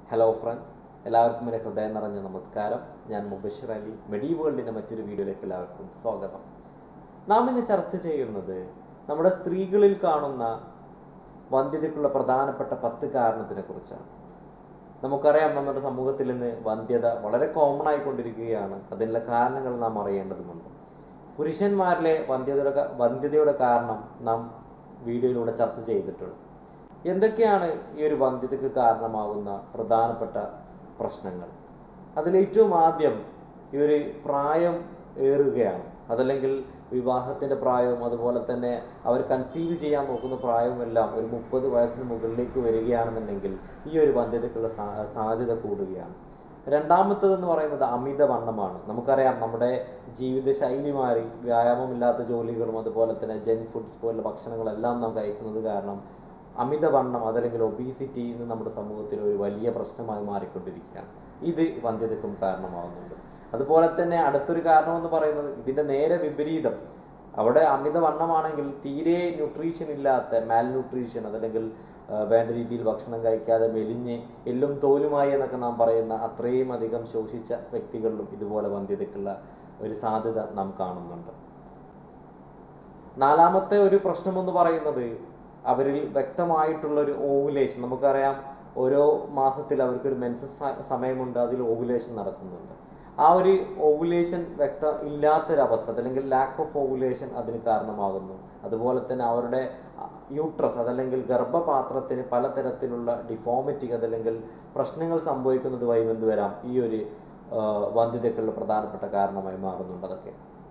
hello friends എല്ലാവർക്കും എൻ്റെ ഹൃദയം നിറഞ്ഞ നമസ്കാരം ഞാൻ മുബഷിർ അലി മെഡി വേൾഡിൻ്റെ മറ്റൊരു വീഡിയോയിലേക്ക് എല്ലാവർക്കും സ്വാഗതം നാം ഇന്ന് ചർച്ച ചെയ്യുന്നത് നമ്മുടെ സ്ത്രീകളിൽ കാണുന്ന വന്ധ്യതയ്ക്കുള്ള പ്രധാനപ്പെട്ട പത്ത് കാരണത്തിനെ കുറിച്ചാണ് നമുക്കറിയാം നമ്മുടെ സമൂഹത്തിൽ ഇന്ന് വന്ധ്യത വളരെ കോമൺ ആയിക്കൊണ്ടിരിക്കുകയാണ് അതിനുള്ള കാരണങ്ങൾ നാം അറിയേണ്ടതുണ്ട് പുരുഷന്മാരിലെ വന്ധ്യതയുടെ ക- വന്ധ്യതയുടെ കാരണം നാം വീഡിയോയിലൂടെ ചർച്ച ചെയ്തിട്ടുണ്ട് എന്തൊക്കെയാണ് ഈ ഒരു വന്ധ്യതയ്ക്ക് കാരണമാകുന്ന പ്രധാനപ്പെട്ട പ്രശ്നങ്ങൾ അതിലേറ്റവും ആദ്യം ഈ ഒരു പ്രായം ഏറുകയാണ് അതല്ലെങ്കിൽ വിവാഹത്തിൻ്റെ പ്രായവും അതുപോലെ തന്നെ അവർ കൺസീവ് ചെയ്യാൻ നോക്കുന്ന പ്രായവും എല്ലാം ഒരു മുപ്പത് വയസ്സിന് മുകളിലേക്ക് വരികയാണെന്നുണ്ടെങ്കിൽ ഈ ഒരു വന്ധ്യതയ്ക്കുള്ള സാ- സാധ്യത കൂടുകയാണ് രണ്ടാമത്തതെന്ന് പറയുന്നത് അമിതവണ്ണമാണ് നമുക്കറിയാം നമ്മുടെ ജീവിതശൈലി മാറി വ്യായാമമില്ലാത്ത ജോലികളും അതുപോലെ തന്നെ ജങ്ക് ഫുഡ്സ് പോലുള്ള ഭക്ഷണങ്ങളെല്ലാം നാം കഴിക്കുന്നത് കാരണം അമിതവണ്ണം അതല്ലെങ്കിൽ ഒബീസിറ്റി ഇന്ന് നമ്മുടെ സമൂഹത്തിൽ ഒരു വലിയ പ്രശ്നമായി മാറിക്കൊണ്ടിരിക്കുകയാണ് ഇത് വന്ധ്യതയ്ക്കും കാരണമാകുന്നുണ്ട് അതുപോലെ തന്നെ അടുത്തൊരു കാരണം എന്ന് പറയുന്നത് ഇതിൻ്റെ നേരെ വിപരീതം അവിടെ അമിതവണ്ണമാണെങ്കിൽ തീരെ ന്യൂട്രീഷൻ ഇല്ലാത്ത മാൽ ന്യൂട്രീഷൻ അതല്ലെങ്കിൽ ആ, വേണ്ട രീതിയിൽ ഭക്ഷണം കഴിക്കാതെ മെലിഞ്ഞ് എല്ലും തോലുമായി എന്നൊക്കെ നാം പറയുന്ന അത്രയും അധികം ശോഷിച്ച വ്യക്തികളിലും ഇതുപോലെ വന്ധ്യതയ്ക്കുള്ള ഒരു സാധ്യത നാം കാണുന്നുണ്ട് നാലാമത്തെ ഒരു പ്രശ്നമെന്ന് പറയുന്നത് അവരിൽ വ്യക്തമായിട്ടുള്ള ഒരു ഓവുലേഷൻ നമുക്കറിയാം ഓരോ മാസത്തിൽ അവർക്കൊരു മെൻസസ് സമയമുണ്ട് അതിൽ ഓവുലേഷൻ നടക്കുന്നുണ്ട് ആ ഒരു ഓവുലേഷൻ വ്യക്ത ഇല്ലാത്തൊരവസ്ഥ അല്ലെങ്കിൽ ലാക്ക് ഓഫ് ഓവുലേഷൻ അതിന് കാരണമാകുന്നു അതുപോലെ തന്നെ അവരുടെ യൂട്രസ് അതല്ലെങ്കിൽ ഗർഭപാത്രത്തിന് പലതരത്തിലുള്ള ഡിഫോമിറ്റി അതല്ലെങ്കിൽ പ്രശ്നങ്ങൾ സംഭവിക്കുന്നത് വഴി എന്ത് വരാം ഈ ഒരു ആ, വന്ധ്യതയ്ക്കുള്ള പ്രധാനപ്പെട്ട കാരണമായി മാറുന്നുണ്ട് അതൊക്കെ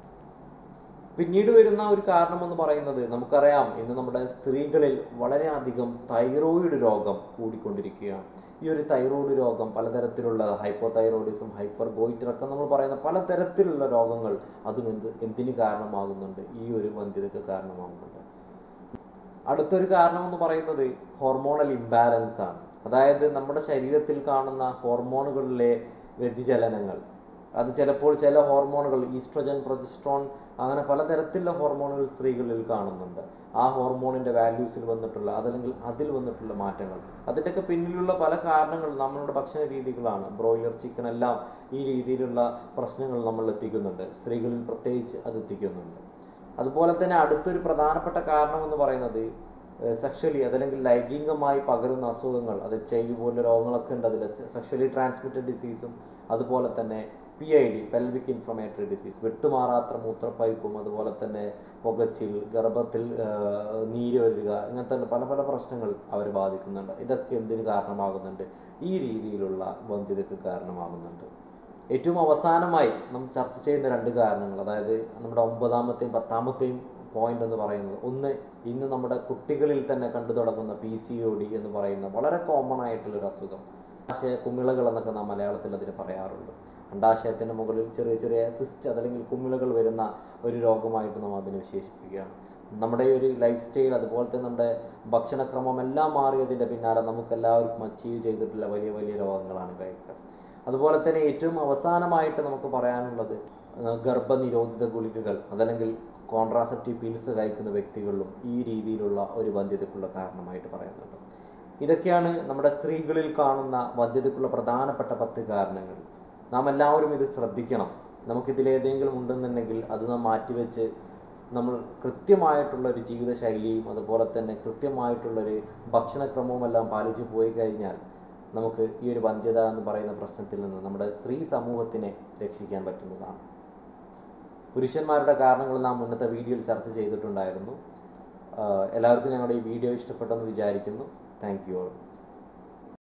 പിന്നീട് വരുന്ന ഒരു കാരണം എന്ന് പറയുന്നത് നമുക്കറിയാം ഇന്ന് നമ്മുടെ സ്ത്രീകളിൽ വളരെയധികം തൈറോയിഡ് രോഗം കൂടിക്കൊണ്ടിരിക്കുകയാണ് ഈ ഒരു തൈറോയിഡ് രോഗം പലതരത്തിലുള്ള ഹൈപ്പോ തൈറോയിഡിസം ഹൈപ്പർ ഗോയിറ്ററൊക്കെ നമ്മൾ പറയുന്ന പലതരത്തിലുള്ള രോഗങ്ങൾ അതും എന്ത് എന്തിന് കാരണമാകുന്നുണ്ട് ഈ ഒരു വന്ധ്യതയ്ക്ക് കാരണമാകുന്നുണ്ട് അടുത്തൊരു കാരണം എന്ന് പറയുന്നത് ഹോർമോണൽ ഇംബാലൻസ് ആണ് അതായത് നമ്മുടെ ശരീരത്തിൽ കാണുന്ന ഹോർമോണുകളിലെ വ്യതിചലനങ്ങൾ അത് ചിലപ്പോൾ ചില ഹോർമോണുകൾ ഈസ്ട്രജൻ പ്രൊജസ്ട്രോൺ അങ്ങനെ പലതരത്തിലുള്ള ഹോർമോണുകൾ സ്ത്രീകളിൽ കാണുന്നുണ്ട് ആ ഹോർമോണിൻ്റെ വാല്യൂസിൽ വന്നിട്ടുള്ള അതല്ലെങ്കിൽ അതിൽ വന്നിട്ടുള്ള മാറ്റങ്ങൾ അതിൻ്റെയൊക്കെ പിന്നിലുള്ള പല കാരണങ്ങളും നമ്മളുടെ ഭക്ഷണ രീതികളാണ് ബ്രോയിലർ ചിക്കൻ എല്ലാം ഈ രീതിയിലുള്ള പ്രശ്നങ്ങൾ നമ്മൾ എത്തിക്കുന്നുണ്ട് സ്ത്രീകളിൽ പ്രത്യേകിച്ച് അത് എത്തിക്കുന്നുണ്ട് അതുപോലെ തന്നെ അടുത്തൊരു പ്രധാനപ്പെട്ട കാരണം എന്ന് പറയുന്നത് സെക്ഷലി അതല്ലെങ്കിൽ ലൈംഗികമായി പകരുന്ന അസുഖങ്ങൾ അത് ചെയ്വ് പോലുള്ള രോഗങ്ങളൊക്കെ ഉണ്ട് അതിൽ സെക്ഷലി ട്രാൻസ്മിറ്റഡ് ഡിസീസും അതുപോലെ തന്നെ P I D pelvic inflammatory disease വിട്ടുമാറാത്ത മൂത്രപ്പൈപ്പും അതുപോലെ തന്നെ പുകച്ചിൽ ഗർഭത്തിൽ ആ, നീര് വരിക ഇങ്ങനത്തെ പല പല പ്രശ്നങ്ങൾ അവർ ബാധിക്കുന്നുണ്ട് ഇതൊക്കെ എന്തിന് കാരണമാകുന്നുണ്ട് ഈ രീതിയിലുള്ള വന്ധ്യതയ്ക്ക് കാരണമാകുന്നുണ്ട് ഏറ്റവും അവസാനമായി നാം ചർച്ച ചെയ്യുന്ന രണ്ട് കാരണങ്ങൾ അതായത് നമ്മുടെ ഒമ്പതാമത്തെയും പത്താമത്തെയും പോയിന്റ് എന്ന് പറയുന്നത് ഒന്ന് ഇന്ന് നമ്മുടെ കുട്ടികളിൽ തന്നെ കണ്ടു തുടങ്ങുന്ന പി സി ഒ ഡി എന്ന് പറയുന്ന വളരെ കോമൺ ആയിട്ടുള്ളൊരു അസുഖം അണ്ടാശയ കുമിളകൾ എന്നൊക്കെ നാം മലയാളത്തിൽ അതിന് പറയാറുണ്ട് അണ്ടാശയത്തിൻ്റെ മുകളിൽ ചെറിയ ചെറിയ സിസ്റ്റ് അതല്ലെങ്കിൽ കുമിളകൾ വരുന്ന ഒരു രോഗമായിട്ട് നാം അതിനെ വിശേഷിപ്പിക്കുകയാണ് നമ്മുടെ ഈ ഒരു ലൈഫ് സ്റ്റൈൽ അതുപോലെ തന്നെ നമ്മുടെ ഭക്ഷണക്രമം എല്ലാം മാറിയതിൻ്റെ പിന്നാലെ നമുക്ക് എല്ലാവർക്കും അച്ചീവ് ചെയ്തിട്ടുള്ള വലിയ വലിയ രോഗങ്ങളാണ് ഇവയൊക്കെ അതുപോലെ തന്നെ ഏറ്റവും അവസാനമായിട്ട് നമുക്ക് പറയാനുള്ളത് ആ, ഗർഭനിരോധിത ഗുളികകൾ അതല്ലെങ്കിൽ കോൺട്രാസെപ്റ്റീവ് പിൽസ് കഴിക്കുന്ന വ്യക്തികളിലും ഈ രീതിയിലുള്ള ഒരു വന്ധ്യതയ്ക്കുള്ള കാരണമായിട്ട് പറയുന്നുണ്ട് ഇതൊക്കെയാണ് നമ്മുടെ സ്ത്രീകളിൽ കാണുന്ന വന്ധ്യതയ്ക്കുള്ള പ്രധാനപ്പെട്ട പത്ത് കാരണങ്ങൾ നാം എല്ലാവരും ഇത് ശ്രദ്ധിക്കണം നമുക്കിതിലേതെങ്കിലും ഉണ്ടെന്നുണ്ടെങ്കിൽ അത് നാം മാറ്റിവെച്ച് നമ്മൾ കൃത്യമായിട്ടുള്ള ഒരു ജീവിതശൈലിയും അതുപോലെ തന്നെ കൃത്യമായിട്ടുള്ളൊരു ഭക്ഷണക്രമവും എല്ലാം പാലിച്ചു പോയി കഴിഞ്ഞാൽ നമുക്ക് ഈ ഒരു വന്ധ്യത എന്ന് പറയുന്ന പ്രശ്നത്തിൽ നിന്ന് നമ്മുടെ സ്ത്രീ സമൂഹത്തിനെ രക്ഷിക്കാൻ പറ്റുന്നതാണ് പുരുഷന്മാരുടെ കാരണങ്ങൾ നാം മുന്നത്തെ വീഡിയോയിൽ ചർച്ച ചെയ്തിട്ടുണ്ടായിരുന്നു ആഹ് എല്ലാവർക്കും ഞങ്ങളുടെ ഈ വീഡിയോ ഇഷ്ടപ്പെട്ടെന്ന് വിചാരിക്കുന്നു താങ്ക് യു ഓൾ